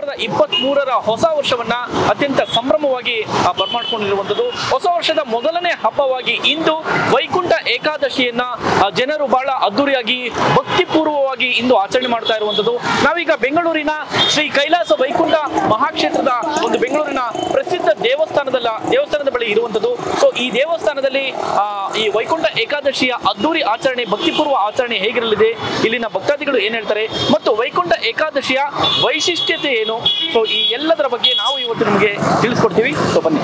ಸಾವಿರದ ಇಪ್ಪತ್ತ್ ಮೂರರ ಹೊಸ ವರ್ಷವನ್ನ ಅತ್ಯಂತ ಸಂಭ್ರಮವಾಗಿ ಆ, ಬರ್ಮಾಡ್ಕೊಂಡಿರುವಂಥದ್ದು ಹೊಸ ವರ್ಷದ ಮೊದಲನೇ ಹಬ್ಬವಾಗಿ ಇಂದು ವೈಕುಂಠ ಏಕಾದಶಿಯನ್ನ ಆ, ಜನರು ಬಹಳ ಅದ್ದೂರಿಯಾಗಿ ಭಕ್ತಿಪೂರ್ವವಾಗಿ ಇಂದು ಆಚರಣೆ ಮಾಡ್ತಾ ಇರುವಂಥದ್ದು ನಾವೀಗ ಬೆಂಗಳೂರಿನ ಶ್ರೀ ಕೈಲಾಸ ವೈಕುಂಠ ಮಹಾಕ್ಷೇತ್ರದ ಒಂದು ಬೆಂಗಳೂರಿನ ಪ್ರಸಿದ್ಧ ದೇವಸ್ಥಾನದಲ್ಲ ದೇವಸ್ಥಾನದ ಬಳಿ ಇರುವಂಥದ್ದು ಸೊ ಈ ದೇವಸ್ಥಾನದಲ್ಲಿ ಆ, ಈ ವೈಕುಂಠ ಏಕಾದಶಿಯ ಅದ್ದೂರಿ ಆಚರಣೆ ಭಕ್ತಿಪೂರ್ವ ಆಚರಣೆ ಹೇಗಿರಲಿದೆ ಇಲ್ಲಿನ ಭಕ್ತಾದಿಗಳು ಏನ್ ಹೇಳ್ತಾರೆ ಮತ್ತು ವೈಕುಂಠ ಏಕಾದಶಿಯ ವೈಶಿಷ್ಟ್ಯತೆ ಏನು ಸೊ ಈ ಎಲ್ಲದರ ಬಗ್ಗೆ ನಾವು ಇವತ್ತು ನಿಮಗೆ ತಿಳಿಸ್ಕೊಡ್ತೀವಿ ಸೊ ಬನ್ನಿ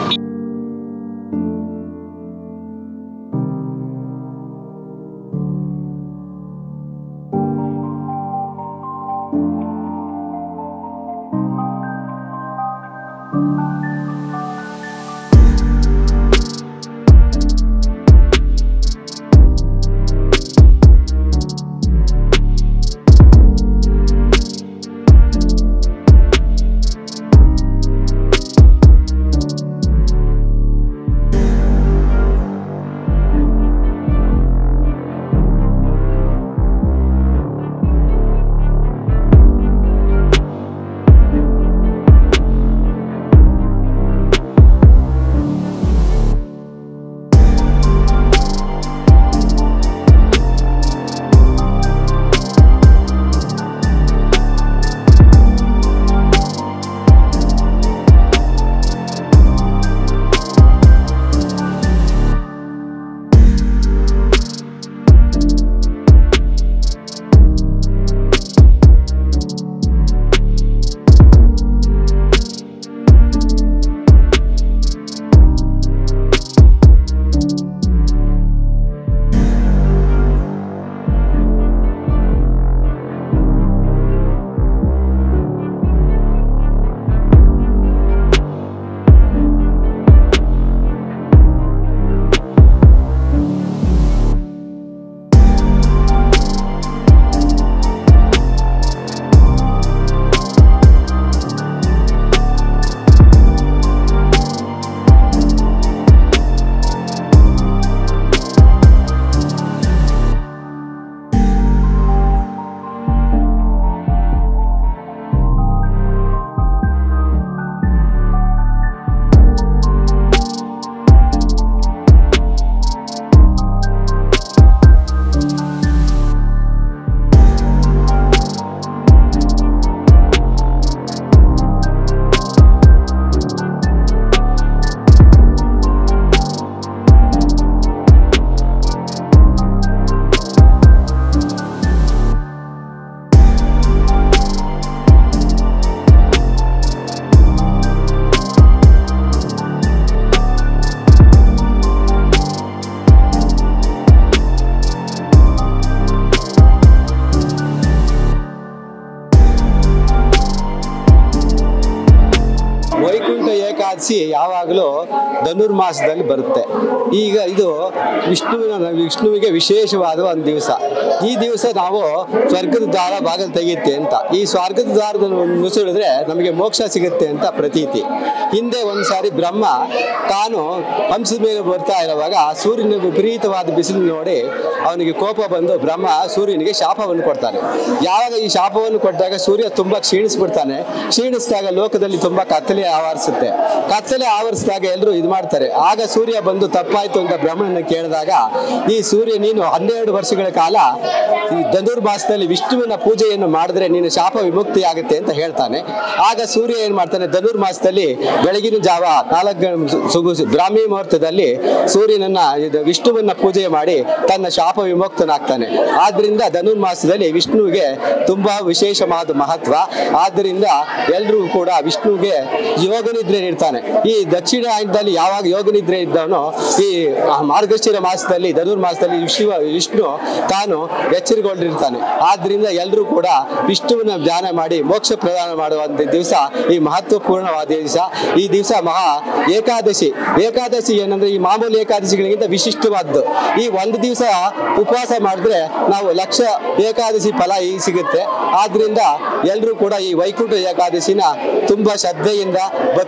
ವೈಕುಂಠ ಏಕಾದಶಿ ಯಾವಾಗಲೂ ಧನುರ್ಮಾಸದಲ್ಲಿ ಬರುತ್ತೆ ಈಗ ಇದು ವಿಷ್ಣುವಿನ ವಿಷ್ಣುವಿಗೆ ವಿಶೇಷವಾದ ಒಂದು ದಿವಸ ಈ ದಿವಸ ನಾವು ಸ್ವರ್ಗದ ದ್ವಾರ ಬಾಗಿಲು ತೆಗೆಯುತ್ತೆ ಅಂತ ಈ ಸ್ವರ್ಗದ ದ್ವಾರದಲ್ಲಿ ನುಸುಳಿದ್ರೆ ನಮಗೆ ಮೋಕ್ಷ ಸಿಗುತ್ತೆ ಅಂತ ಪ್ರತೀತಿ ಹಿಂದೆ ಒಂದು ಸಾರಿ ಬ್ರಹ್ಮ ತಾನು ಹಂಸದ ಮೇಲೆ ಬರ್ತಾ ಇರುವಾಗ ಸೂರ್ಯನ ವಿಪರೀತವಾದ ಬಿಸಿಲು ನೋಡಿ ಅವನಿಗೆ ಕೋಪ ಬಂದು ಬ್ರಹ್ಮ ಸೂರ್ಯನಿಗೆ ಶಾಪವನ್ನು ಕೊಡ್ತಾನೆ ಯಾವಾಗ ಈ ಶಾಪವನ್ನು ಕೊಟ್ಟಾಗ ಸೂರ್ಯ ತುಂಬಾ ಕ್ಷೀಣಿಸ್ಬಿಡ್ತಾನೆ ಕ್ಷೀಣಿಸಿದಾಗ ಲೋಕದಲ್ಲಿ ತುಂಬಾ ಕತ್ತಲೆ ಆವರಿಸುತ್ತೆ ಕತ್ತಲೆ ಆವರಿಸಿದಾಗ ಎಲ್ಲರೂ ಇದು ಮಾಡ್ತಾರೆ ಆಗ ಸೂರ್ಯ ಬಂದು ತಪ್ಪಾಯ್ತು ಅಂತ ಬ್ರಹ್ಮನನ್ನ ಕೇಳಿದಾಗ ಈ ಸೂರ್ಯ ನೀನು ಹನ್ನೆರಡು ವರ್ಷಗಳ ಕಾಲ ಈ ಧನುರ್ಮಾಸದಲ್ಲಿ ವಿಷ್ಣುವಿನ ಪೂಜೆಯನ್ನು ಮಾಡಿದ್ರೆ ನೀನು ಶಾಪ ವಿಮುಕ್ತಿ ಆಗುತ್ತೆ ಅಂತ ಹೇಳ್ತಾನೆ ಆಗ ಸೂರ್ಯ ಏನ್ ಮಾಡ್ತಾನೆ ಧನುರ್ಮಾಸದಲ್ಲಿ ಬೆಳಗಿನ ಜಾವ ನಾಲ್ಕು ಗಂ- ಸುಗುಸು ಬ್ರಾಹ್ಮಿ ಮುಹೂರ್ತದಲ್ಲಿ ಸೂರ್ಯನನ್ನ ಇದು ವಿಷ್ಣುವನ್ನ ಪೂಜೆ ಮಾಡಿ ತನ್ನ ಶಾಪ ವಿಮುಕ್ತನಾಗ್ತಾನೆ ಆದ್ರಿಂದ ಧನುರ್ಮಾಸದಲ್ಲಿ ವಿಷ್ಣುವಿಗೆ ತುಂಬಾ ವಿಶೇಷವಾದ ಮಹತ್ವ ಆದ್ದರಿಂದ ಎಲ್ಲರೂ ಕೂಡ ವಿಷ್ಣುವಿಗೆ ಯೋಗನಿದ್ರೆ ಇರ್ತಾನೆ ಈ ದಕ್ಷಿಣಾಯನದಲ್ಲಿ ಯಾವಾಗ ಯೋಗನಿದ್ರೆ ಇದ್ದವನು ಈ ಮಾರ್ಗಶಿರ ಮಾಸದಲ್ಲಿ ಧನುರ್ಮಾಸದಲ್ಲಿ ಶಿವ ವಿಷ್ಣು ತಾನು ಎಚ್ಚರಿಕೊಂಡಿರ್ತಾನೆ ಆದ್ರಿಂದ ಎಲ್ಲರೂ ಕೂಡ ವಿಷ್ಣುವಿನ ಧ್ಯಾನ ಮಾಡಿ ಮೋಕ್ಷ ಪ್ರದಾನ ಮಾಡುವಂತ ದಿವಸ ಈ ಮಹತ್ವಪೂರ್ಣವಾದ ದಿವಸ ಈ ದಿವಸ ಮಹಾ ಏಕಾದಶಿ ಏಕಾದಶಿ ಏನಂದ್ರೆ ಈ ಮಾಮೂಲಿ ಏಕಾದಶಿಗಳಿಗಿಂತ ವಿಶಿಷ್ಟವಾದ್ದು ಈ ಒಂದು ದಿವಸ ಉಪವಾಸ ಮಾಡಿದ್ರೆ ನಾವು ಲಕ್ಷ ಏಕಾದಶಿ ಫಲ ಈ ಸಿಗುತ್ತೆ ಆದ್ರಿಂದ ಎಲ್ಲರೂ ಕೂಡ ಈ ವೈಕುಂಠ ಏಕಾದಶಿನ ತುಂಬಾ ಶ್ರದ್ಧೆಯಿಂದ ಭಕ್ತಿಯಿಂದ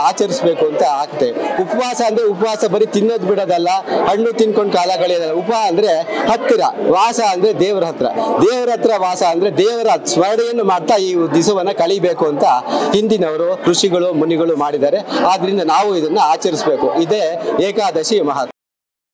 ಆಚರಿಸ್ಬೇಕು ಅಂತ ಆಗ್ತದೆ ಉಪವಾಸ ಅಂದ್ರೆ ಉಪವಾಸ ಬರೀ ತಿನ್ನೋದು ಬಿಡೋದಲ್ಲ ಹಣ್ಣು ತಿನ್ಕೊಂಡು ಕಾಲ ಕಳೆಯೋದಲ್ಲ ಉಪ ಅಂದ್ರೆ ಹತ್ತಿರ ವಾಸ ಅಂದ್ರೆ ದೇವರ ಹತ್ರ ದೇವರ ಹತ್ರ ವಾಸ ಅಂದ್ರೆ ದೇವರ ಸ್ಮರಣೆಯನ್ನು ಮಾಡ್ತಾ ಈ ದಿವಸವನ್ನ ಕಳಿಬೇಕು ಅಂತ ಹಿಂದಿನವರು ಋಷಿಗಳು ಮುನಿಗಳು ಮಾಡಿದ್ದಾರೆ ಆದ್ರಿಂದ ನಾವು ಇದನ್ನ ಆಚರಿಸಬೇಕು ಇದೇ ಏಕಾದಶಿ ಮಹತ್ವ